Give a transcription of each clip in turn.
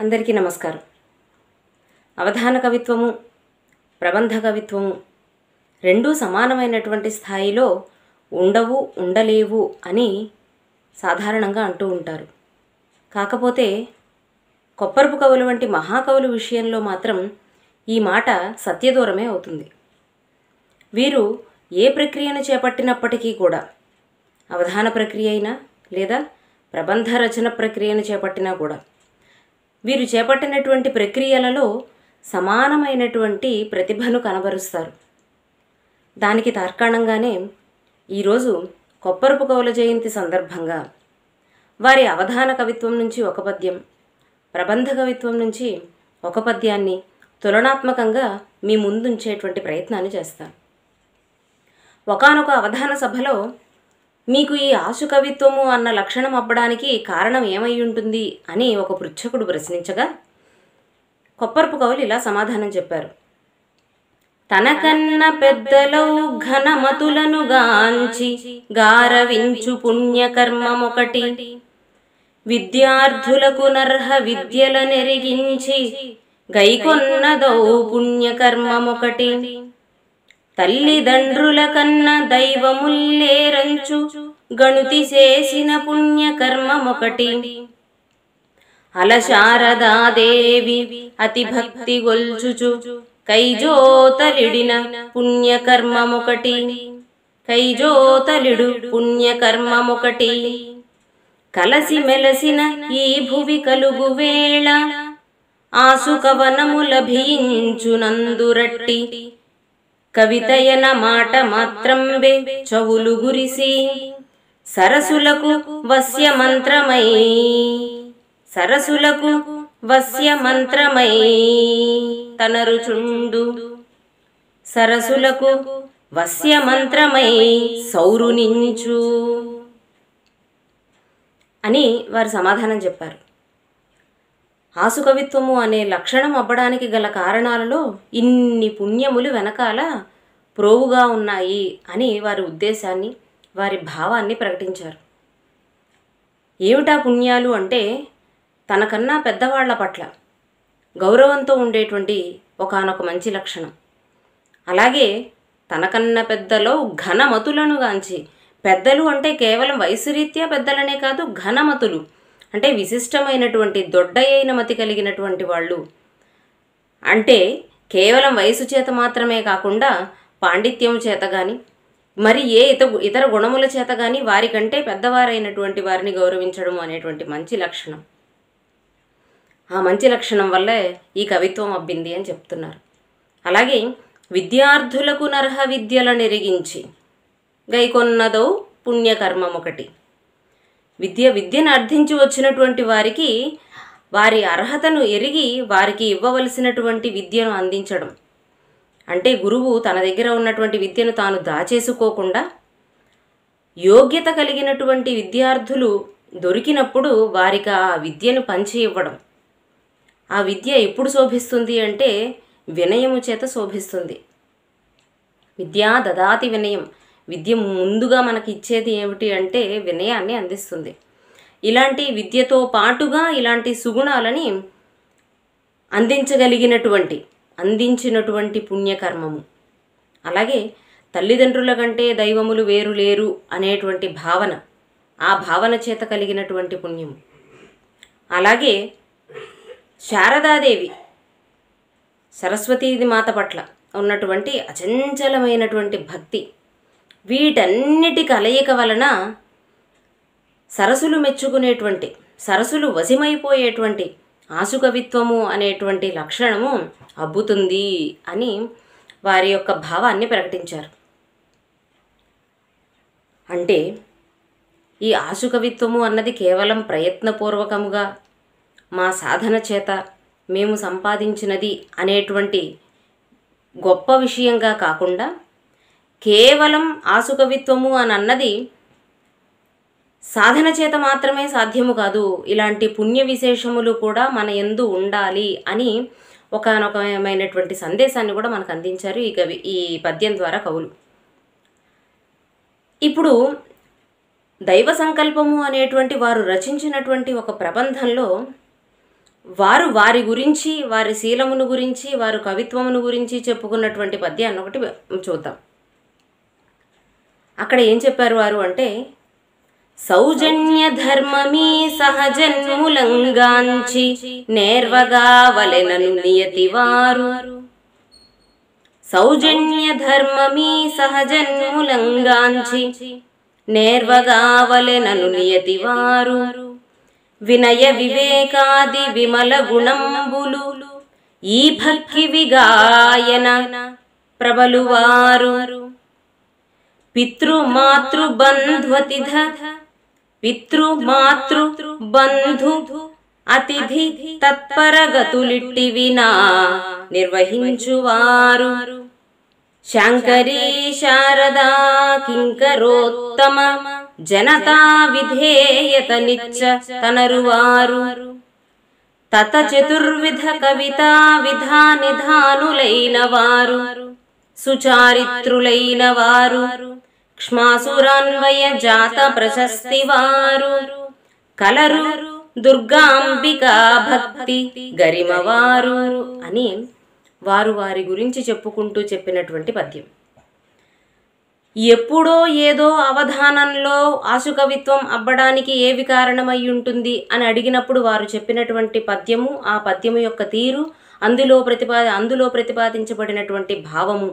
అందరికీ నమస్కారం అవధాన కవిత్వము ప్రబంధ కవిత్వము రెండూ సమానమైనటువంటి స్థాయిలో ఉండవు ఉండలేవు అని సాధారణంగా అంటూ ఉంటారు కాకపోతే కొప్పరపు కవులు వంటి మహాకవుల విషయంలో మాత్రం ఈ మాట సత్యదూరమే అవుతుంది వీరు ఏ ప్రక్రియను చేపట్టినప్పటికీ కూడా అవధాన ప్రక్రియ అయినా లేదా ప్రబంధ రచన ప్రక్రియను చేపట్టినా కూడా వీరు చేపట్టినటువంటి ప్రక్రియలలో సమానమైనటువంటి ప్రతిభను కనబరుస్తారు దానికి తార్కాణంగానే ఈరోజు కొప్పరపు కవుల జయంతి సందర్భంగా వారి అవధాన కవిత్వం నుంచి ఒక పద్యం ప్రబంధ కవిత్వం నుంచి ఒక పద్యాన్ని తులనాత్మకంగా మీ ముందుంచేటువంటి ప్రయత్నాన్ని చేస్తాను ఒకానొక అవధాన సభలో మీకు ఈ ఆశు కవిత్వము అన్న లక్షణం అవ్వడానికి కారణం ఏమై ఉంటుంది అని ఒక పృచ్ఛకుడు ప్రశ్నించగా కొప్పరపు కవులు ఇలా సమాధానం చెప్పారు తనకన్న పెద్దలౌ ఘనమతులను గాంచి గారవించు పుణ్యకర్మమొకటి విద్యార్థులకు నర్హ విద్యల నెరిగించి గైకొన్నదౌ పుణ్యకర్మమొకటి తల్లిదండ్రుల కన్న దైవముల్లేరంచు గణుతి చేసిన పుణ్యకర్మమొకటి అలశారదాదేవి అతి భక్తి గొల్చుచు కైజోతలిడిన పుణ్యకర్మమొకటి కైజోతలిడు పుణ్యకర్మమొకటి కలసి మెలసిన ఈ భువి కలుగు వేళ ఆసుకవనము లభించునందురట్టి కవితయన మాట మాత్రంబే చవులు గురిసి సరసులకు వస్యమంత్రమై సరసులకు వస్యమంత్రమై తనరుచుండు సరసులకు వస్యమంత్రమై సౌరునించు అని వారు సమాధానం చెప్పారు ఆసుకవిత్వము అనే లక్షణం అవ్వడానికి గల కారణాలలో ఇన్ని పుణ్యములు వెనకాల ప్రోవుగా ఉన్నాయి అని వారి ఉద్దేశాన్ని వారి భావాన్ని ప్రకటించారు ఏమిటా పుణ్యాలు అంటే తనకన్నా పెద్దవాళ్ల పట్ల గౌరవంతో ఉండేటువంటి ఒకానొక మంచి లక్షణం అలాగే తనకన్న పెద్దలో ఘనమతులను గాంచి పెద్దలు అంటే కేవలం వయసు రీత్యా పెద్దలనే కాదు ఘనమతులు అంటే విశిష్టమైనటువంటి దొడ్డయైన మతి కలిగినటువంటి వాళ్ళు అంటే కేవలం వయసు చేత మాత్రమే కాకుండా పాండిత్యం చేత కానీ మరి ఏ ఇత ఇతర గుణముల చేత కానీ వారికంటే పెద్దవారైనటువంటి వారిని గౌరవించడం అనేటువంటి మంచి లక్షణం ఆ మంచి లక్షణం వల్లే ఈ కవిత్వం అబ్బింది అని చెప్తున్నారు అలాగే విద్యార్థులకు నర్హ విద్యల నెరిగించి గైకొన్నదో పుణ్యకర్మం ఒకటి విద్య విద్యను అర్థించి వచ్చినటువంటి వారికి వారి అర్హతను ఎరిగి వారికి ఇవ్వవలసినటువంటి విద్యను అందించడం అంటే గురువు తన దగ్గర ఉన్నటువంటి విద్యను తాను దాచేసుకోకుండా యోగ్యత కలిగినటువంటి విద్యార్థులు దొరికినప్పుడు వారికి ఆ విద్యను పంచి ఇవ్వడం ఆ విద్య ఎప్పుడు శోభిస్తుంది అంటే వినయము చేత శోభిస్తుంది విద్యా దదాతి వినయం విద్య ముందుగా మనకి ఇచ్చేది ఏమిటి అంటే వినయాన్ని అందిస్తుంది ఇలాంటి విద్యతో పాటుగా ఇలాంటి సుగుణాలని అందించగలిగినటువంటి అందించినటువంటి పుణ్యకర్మము అలాగే తల్లిదండ్రుల కంటే దైవములు వేరు లేరు అనేటువంటి భావన ఆ భావన చేత కలిగినటువంటి పుణ్యము అలాగే శారదాదేవి సరస్వతీది మాత పట్ల ఉన్నటువంటి అచంచలమైనటువంటి భక్తి వీటన్నిటి కలయిక వలన సరసులు మెచ్చుకునేటువంటి సరసులు వశమైపోయేటువంటి ఆసుకవిత్వము అనేటువంటి లక్షణము అబ్బుతుంది అని వారి యొక్క భావాన్ని ప్రకటించారు అంటే ఈ ఆశుకవిత్వము అన్నది కేవలం ప్రయత్నపూర్వకముగా మా సాధన చేత మేము సంపాదించినది అనేటువంటి గొప్ప విషయంగా కాకుండా కేవలం ఆసుకవిత్వము అని అన్నది సాధన చేత మాత్రమే సాధ్యము కాదు ఇలాంటి పుణ్య విశేషములు కూడా మన ఎందు ఉండాలి అని ఒకనొకమైనటువంటి సందేశాన్ని కూడా మనకు అందించారు ఈ కవి ఈ పద్యం ద్వారా కవులు ఇప్పుడు దైవ సంకల్పము అనేటువంటి వారు రచించినటువంటి ఒక ప్రబంధంలో వారు వారి గురించి వారి శీలమును గురించి వారు కవిత్వమును గురించి చెప్పుకున్నటువంటి పద్యాన్ని ఒకటి చూద్దాం అక్కడ ఏం చెప్పారు వారు అంటే సౌజన్య ధర్మమీ సహజన్ములంగాంచి నేర్వగా వలెనను నియతివారు సౌజన్య ధర్మమీ సహజన్ములంగాంచి నేర్వగా వలెనను నియతివారు వినయ వివేకాది విమల గుణంబులు ఈ భక్తి విగాయన ప్రబలువారు పితృమాతృ బంధ్వతిధ పితృమాతృ బంధు అతిథి తత్పరగతులిట్టి వినా నిర్వహించువారు శాంకరీ శారదా కింకరోత్తమ జనతా విధేయత నిచ్చ తనరువారు తత చతుర్విధ కవితా విధా నిధానులైన వారు సుచారిత్రులైన వారు క్ష్మాసురాన్వయ జాత ప్రశస్తి వారు కలరు దుర్గాంబికా భక్తి గరిమవారు అని వారు వారి గురించి చెప్పుకుంటూ చెప్పినటువంటి పద్యం ఎప్పుడో ఏదో అవధానంలో ఆశుకవిత్వం అబ్బడానికి ఏవి కారణమై ఉంటుంది అని అడిగినప్పుడు వారు చెప్పినటువంటి పద్యము ఆ పద్యము యొక్క తీరు అందులో ప్రతిపా అందులో ప్రతిపాదించబడినటువంటి భావము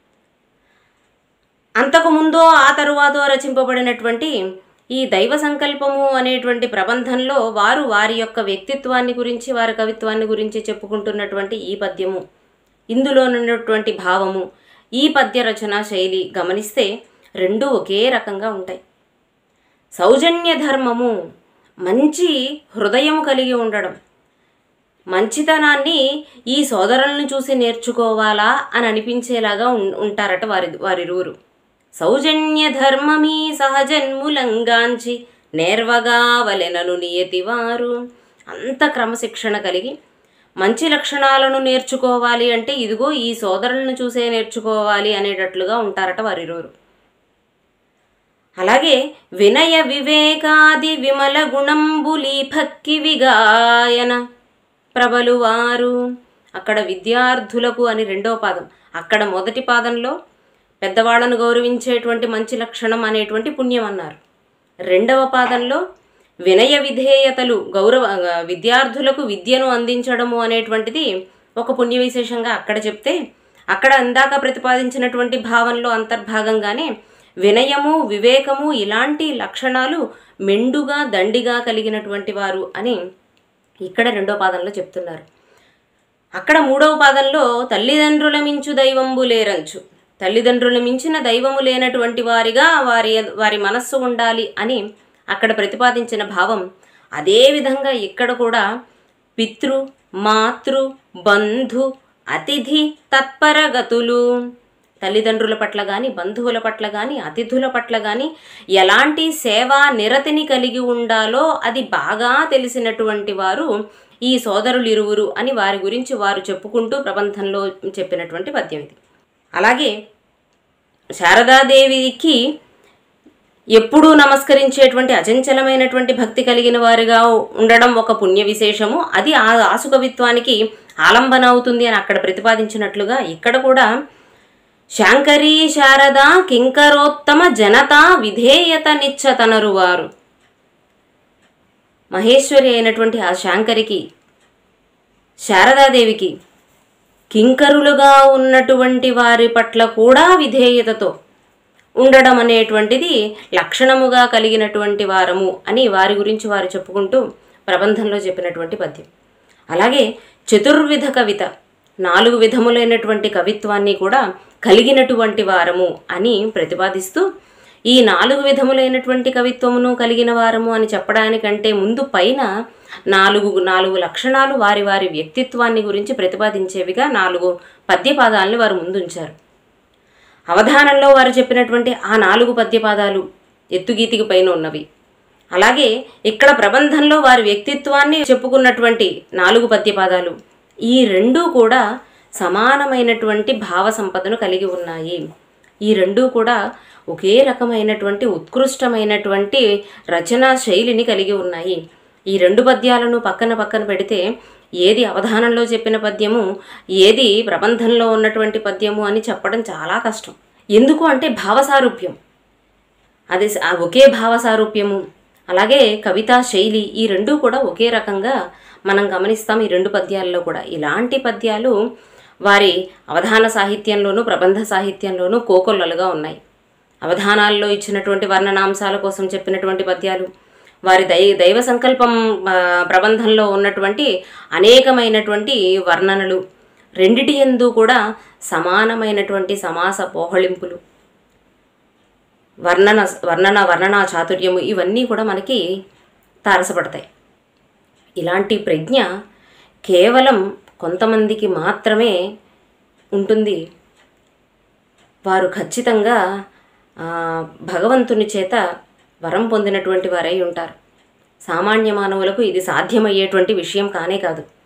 అంతకుముందో ఆ తరువాతో రచింపబడినటువంటి ఈ దైవ సంకల్పము అనేటువంటి ప్రబంధంలో వారు వారి యొక్క వ్యక్తిత్వాన్ని గురించి వారి కవిత్వాన్ని గురించి చెప్పుకుంటున్నటువంటి ఈ పద్యము ఇందులోనున్నటువంటి భావము ఈ పద్య రచన శైలి గమనిస్తే రెండూ ఒకే రకంగా ఉంటాయి సౌజన్య ధర్మము మంచి హృదయం కలిగి ఉండడం మంచితనాన్ని ఈ సోదరులను చూసి నేర్చుకోవాలా అని అనిపించేలాగా ఉం- ఉంటారట వారి వారిరువురు సౌజన్య ధర్మమీ సహజన్ములంగాంచి నేర్వగా వలెనను నియతివారు అంత క్రమశిక్షణ కలిగి మంచి లక్షణాలను నేర్చుకోవాలి అంటే ఇదిగో ఈ సోదరులను చూసే నేర్చుకోవాలి అనేటట్లుగా ఉంటారట వారిరువురు అలాగే వినయ వివేకాది విమల గుణంబులి భక్తి విగాయన ప్రబలువారు అక్కడ విద్యార్థులకు అని రెండో పాదం అక్కడ మొదటి పాదంలో పెద్దవాళ్ళను గౌరవించేటువంటి మంచి లక్షణం అనేటువంటి పుణ్యం అన్నారు రెండవ పాదంలో వినయ విధేయతలు గౌరవ విద్యార్థులకు విద్యను అందించడము అనేటువంటిది ఒక పుణ్య విశేషంగా అక్కడ చెప్తే అక్కడ అందాక ప్రతిపాదించినటువంటి భావంలో అంతర్భాగంగానే వినయము వివేకము ఇలాంటి లక్షణాలు మెండుగా దండిగా కలిగినటువంటి వారు అని ఇక్కడ రెండో పాదంలో చెప్తున్నారు అక్కడ మూడవ పాదంలో తల్లిదండ్రుల మించు దైవంబు లేరంచు తల్లిదండ్రుల మించిన దైవము లేనటువంటి వారిగా వారి వారి మనస్సు ఉండాలి అని అక్కడ ప్రతిపాదించిన భావం అదే విధంగా ఇక్కడ కూడా పితృ మాతృ బంధు అతిథి తత్పరగతులు తల్లిదండ్రుల పట్ల కానీ బంధువుల పట్ల కానీ అతిథుల పట్ల కానీ ఎలాంటి సేవా నిరతిని కలిగి ఉండాలో అది బాగా తెలిసినటువంటి వారు ఈ సోదరులు ఇరువురు అని వారి గురించి వారు చెప్పుకుంటూ ప్రబంధంలో చెప్పినటువంటి పద్యం ఇది అలాగే శారదాదేవికి ఎప్పుడూ నమస్కరించేటువంటి అచంచలమైనటువంటి భక్తి కలిగిన వారిగా ఉండడం ఒక పుణ్య విశేషము అది ఆ ఆసుకవిత్వానికి ఆలంబన అవుతుంది అని అక్కడ ప్రతిపాదించినట్లుగా ఇక్కడ కూడా శాంకరీ శారద కింకరోత్తమ జనతా విధేయత నిచ్చతనరు వారు మహేశ్వరి అయినటువంటి ఆ శాంకరికి శారదాదేవికి కింకరులుగా ఉన్నటువంటి వారి పట్ల కూడా విధేయతతో ఉండడం అనేటువంటిది లక్షణముగా కలిగినటువంటి వారము అని వారి గురించి వారు చెప్పుకుంటూ ప్రబంధంలో చెప్పినటువంటి పద్యం అలాగే చతుర్విధ కవిత నాలుగు విధములైనటువంటి కవిత్వాన్ని కూడా కలిగినటువంటి వారము అని ప్రతిపాదిస్తూ ఈ నాలుగు విధములైనటువంటి కవిత్వమును కలిగిన వారము అని చెప్పడానికంటే ముందు పైన నాలుగు నాలుగు లక్షణాలు వారి వారి వ్యక్తిత్వాన్ని గురించి ప్రతిపాదించేవిగా నాలుగు పద్యపాదాలని వారు ముందుంచారు అవధానంలో వారు చెప్పినటువంటి ఆ నాలుగు పద్యపాదాలు ఎత్తుగీతికి పైన ఉన్నవి అలాగే ఇక్కడ ప్రబంధంలో వారి వ్యక్తిత్వాన్ని చెప్పుకున్నటువంటి నాలుగు పద్యపాదాలు ఈ రెండూ కూడా సమానమైనటువంటి భావ సంపదను కలిగి ఉన్నాయి ఈ రెండూ కూడా ఒకే రకమైనటువంటి ఉత్కృష్టమైనటువంటి రచనా శైలిని కలిగి ఉన్నాయి ఈ రెండు పద్యాలను పక్కన పక్కన పెడితే ఏది అవధానంలో చెప్పిన పద్యము ఏది ప్రబంధంలో ఉన్నటువంటి పద్యము అని చెప్పడం చాలా కష్టం ఎందుకు అంటే భావసారూప్యం అది స- ఆ ఒకే భావ సారూప్యము అలాగే కవితా శైలి ఈ రెండూ కూడా ఒకే రకంగా మనం గమనిస్తాం ఈ రెండు పద్యాల్లో కూడా ఇలాంటి పద్యాలు వారి అవధాన సాహిత్యంలోనూ ప్రబంధ సాహిత్యంలోనూ కోకొల్లలుగా ఉన్నాయి అవధానాల్లో ఇచ్చినటువంటి వర్ణనాంశాల కోసం చెప్పినటువంటి పద్యాలు వారి దై దైవ సంకల్పం ఆ, ప్రబంధంలో ఉన్నటువంటి అనేకమైనటువంటి వర్ణనలు రెండిటి ఎందు కూడా సమానమైనటువంటి సమాస పోహళింపులు వర్ణన వర్ణన వర్ణనా చాతుర్యము ఇవన్నీ కూడా మనకి తారసపడతాయి ఇలాంటి ప్రజ్ఞ కేవలం కొంతమందికి మాత్రమే ఉంటుంది వారు ఖచ్చితంగా ఆ, భగవంతుని చేత వరం పొందినటువంటి వారై ఉంటారు సామాన్య మానవులకు ఇది సాధ్యమయ్యేటువంటి విషయం కానే కాదు